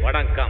வணக்கம்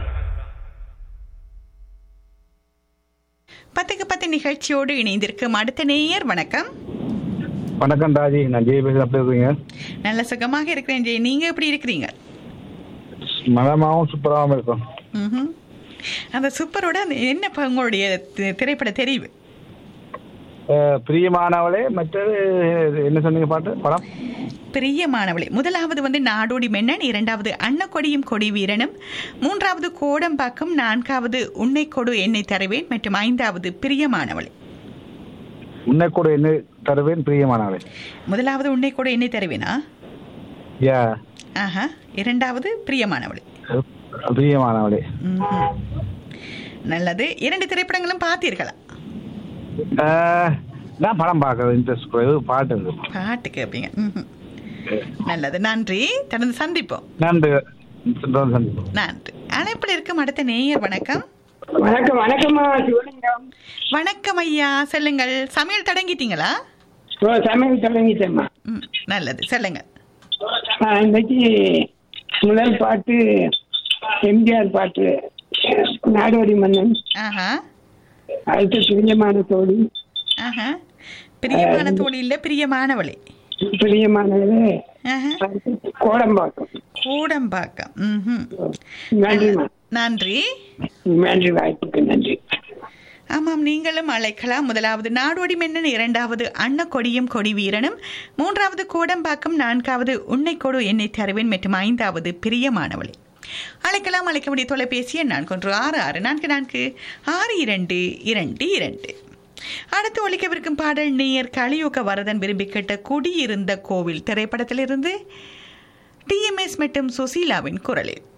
பத்துக்கு பத்து நிகழ்ச்சியோடு இணைந்திருக்கும் அடுத்த நேயர் வணக்கம் வணக்கம் ராஜி நான் ஜெய் பேசுறேன் எப்படி இருக்கீங்க நல்ல சுகமாக இருக்கிறேன் ஜெய் நீங்க எப்படி இருக்கிறீங்க மதமாவும் சூப்பராகவும் இருக்கும் ம்ஹும். அந்த சூப்பரோட அந்த என்ன ப- உங்களுடைய தி- திரைப்பட தெரிவு அஹ், பிரியமானவளே மற்றது என்ன சொன்னீங்க பாட்டு படம் பிரியமானவளே முதலாவது வந்து நாடோடி மென்னன் இரண்டாவது அன்னக்கொடியும் கொடி வீரனும் மூன்றாவது கோடம்பாக்கம் நான்காவது உன்னை கொடு என்னை தருவேன் மற்றும் ஐந்தாவது பிரியமானவளே உன்னை கூட என்ன தருவேன் பிரியமானவளே முதலாவது உன்னை கொடு என்னை தருவேனா யா ஆஹா இரண்டாவது பிரியமானவளே பிரியமானவளே ம்ஹும். நல்லது இரண்டு திரைப்படங்களும் பார்த்தீர்களா அஹ், நான் படம் பார்க்கறது இன்ட்ரெஸ்ட் குறைவு பாட்டு இருக்கு பாட்டு கேட்பீங்க ம்ஹும். நல்லது நன்றி தொடர்ந்து சந்திப்போம் நன்றி தொடர்ந்து சந்திப்போம் நன்றி அழைப்பில் இருக்கும் அடுத்த நேயர் வணக்கம் வணக்கம் வணக்கம்மா சிவலிங்கம் வணக்கம் ஐயா சொல்லுங்கள் சமையல் தொடங்கிட்டீங்களா ஓ, சமையல் தொடங்கிட்டேம்மா ம், நல்லது சொல்லுங்க நான் இன்னைக்கு முதல் பாட்டு எம்ஜிஆர் பாட்டு நாடோடி மன்னன் ஆஹா அடுத்து பிரியமான தோழி ஆஹா பிரியமான தோழி இல்ல பிரியமானவளே பிரியமானவரே ஆஹா அடுத்து கோடம்பாக்கம் கூடம்பாக்கம் ம்ஹும். நன்றிம்மா நன்றி நன்றி வாய்ப்புக்கு நன்றி ஆமாம் நீங்களும் அழைக்கலாம் முதலாவது நாடோடி மன்னன் இரண்டாவது அன்னக்கொடியும் கொடி வீரனும் மூன்றாவது கோடம்பாக்கம் நான்காவது உன்னை கொடு என்னை தருவேன் மற்றும் ஐந்தாவது பிரியமானவளே அழைக்கலாம் அழைக்கக்கூடிய தொலைபேசி எண் நான்கு ஒன்று ஆறு ஆறு நான்கு நான்கு ஆறு இரண்டு இரண்டு இரண்டு அடுத்து ஒழிக்கவிருக்கும் பாடல் நேயர் கலியுக வரதன் விரும்பி கேட்ட குடியிருந்த கோவில் திரைப்படத்திலிருந்து டிஎம்எஸ் மற்றும் சுசீலாவின் குரலில்